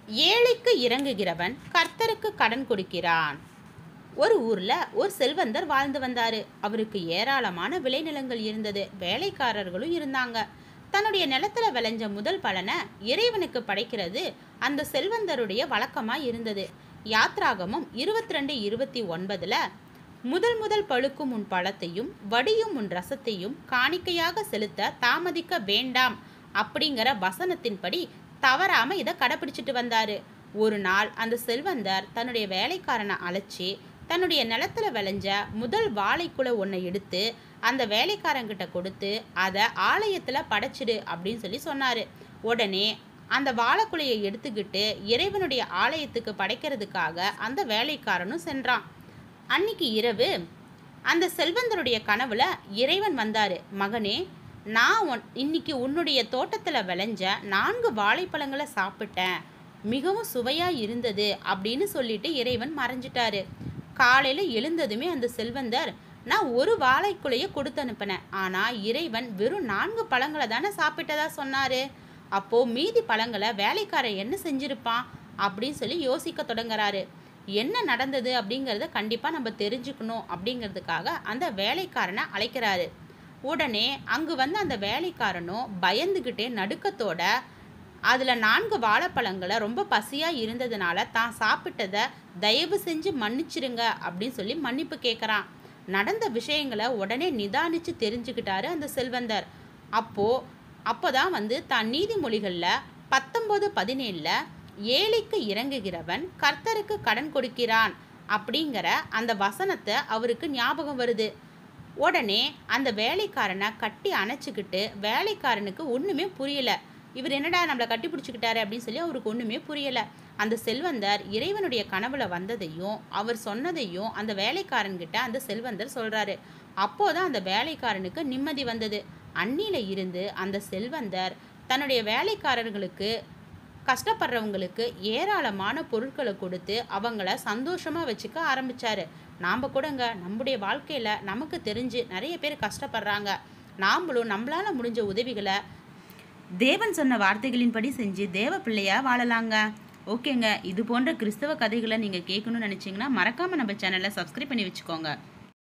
ஏழைக்கு இறங்குகிறவன் கர்த்தருக்கு கடன் கொடுக்கிறான் ஒரு ஊர்ல ஒரு செல்வந்தர் வாழ்ந்து வந்தாரு அவருக்கு ஏராளமான விளைநிலங்கள் இருந்தது வேலைக்காரர்களும் இருந்தாங்க தன்னுடைய நிலத்துல விளைஞ்ச முதல் பலனை இறைவனுக்கு படைக்கிறது அந்த செல்வந்தருடைய வழக்கமா இருந்தது யாத்ராகமம் இருபத்தி ரெண்டு இருபத்தி ஒன்பதுல முதல் முதல் பழுக்கும் உன் பழத்தையும் வடியும் உன் ரசத்தையும் காணிக்கையாக செலுத்த தாமதிக்க வேண்டாம் அப்படிங்கிற வசனத்தின்படி தவறாம இதை கடைப்பிடிச்சிட்டு வந்தாரு ஒரு நாள் அந்த செல்வந்தர் தன்னுடைய வேலைக்காரனை அழைச்சி தன்னுடைய நிலத்துல விளைஞ்ச முதல் வாழைக்குலை ஒன்றை எடுத்து அந்த வேலைக்காரங்கிட்ட கொடுத்து அதை ஆலயத்தில் படைச்சிடு அப்படின்னு சொல்லி சொன்னார் உடனே அந்த வாழைக்குலையை எடுத்துக்கிட்டு இறைவனுடைய ஆலயத்துக்கு படைக்கிறதுக்காக அந்த வேலைக்காரனும் சென்றான் அன்னைக்கு இரவு அந்த செல்வந்தருடைய கனவுல இறைவன் வந்தாரு மகனே நான் உன் இன்னைக்கு உன்னுடைய தோட்டத்தில் விளைஞ்ச நான்கு வாழைப்பழங்களை சாப்பிட்டேன் மிகவும் சுவையா இருந்தது அப்படின்னு சொல்லிட்டு இறைவன் மறைஞ்சிட்டாரு காலையில எழுந்ததுமே அந்த செல்வந்தர் நான் ஒரு வாழைக்குலைய கொடுத்து அனுப்பினேன் ஆனா இறைவன் வெறும் நான்கு பழங்களை தானே சாப்பிட்டதா சொன்னாரு அப்போ மீதி பழங்களை வேலைக்காரன் என்ன செஞ்சிருப்பான் அப்படின்னு சொல்லி யோசிக்க தொடங்குறாரு என்ன நடந்தது அப்படிங்கிறத கண்டிப்பாக நம்ம தெரிஞ்சுக்கணும் அப்படிங்கிறதுக்காக அந்த வேலைக்காரனை அழைக்கிறாரு உடனே அங்கு வந்து அந்த வேலைக்காரனும் பயந்துக்கிட்டே நடுக்கத்தோட அதில் நான்கு வாழைப்பழங்களை ரொம்ப பசியாக இருந்ததுனால தான் சாப்பிட்டதை தயவு செஞ்சு மன்னிச்சிருங்க அப்படின்னு சொல்லி மன்னிப்பு கேட்குறான் நடந்த விஷயங்களை உடனே நிதானித்து தெரிஞ்சுக்கிட்டாரு அந்த செல்வந்தர் அப்போது அப்போ தான் வந்து தான் நீதிமொழிகளில் பத்தொம்போது பதினேழில் ஏழைக்கு இறங்குகிறவன் கர்த்தருக்கு கடன் கொடுக்கிறான் அப்படிங்கிற அந்த வசனத்தை அவருக்கு ஞாபகம் வருது உடனே அந்த வேலைக்காரனை கட்டி அணைச்சிக்கிட்டு வேலைக்காரனுக்கு ஒன்றுமே புரியல இவர் என்னடா நம்மளை கட்டி பிடிச்சிக்கிட்டாரு அப்படின்னு சொல்லி அவருக்கு ஒன்றுமே புரியல அந்த செல்வந்தர் இறைவனுடைய கனவுல வந்ததையும் அவர் சொன்னதையும் அந்த வேலைக்காரன்கிட்ட அந்த செல்வந்தர் சொல்றாரு அப்போதான் அந்த வேலைக்காரனுக்கு நிம்மதி வந்தது அன்னில இருந்து அந்த செல்வந்தர் தன்னுடைய வேலைக்காரர்களுக்கு கஷ்டப்படுறவங்களுக்கு ஏராளமான பொருட்களை கொடுத்து அவங்கள சந்தோஷமாக வச்சுக்க ஆரம்பிச்சாரு நாம் கூடங்க நம்முடைய வாழ்க்கையில் நமக்கு தெரிஞ்சு நிறைய பேர் கஷ்டப்படுறாங்க நாமளும் நம்மளால் முடிஞ்ச உதவிகளை தேவன் சொன்ன வார்த்தைகளின்படி செஞ்சு தேவ பிள்ளையா வாழலாங்க ஓகேங்க இது போன்ற கிறிஸ்தவ கதைகளை நீங்கள் கேட்கணும்னு நினச்சிங்கன்னா மறக்காமல் நம்ம சேனலை சப்ஸ்கிரைப் பண்ணி வச்சுக்கோங்க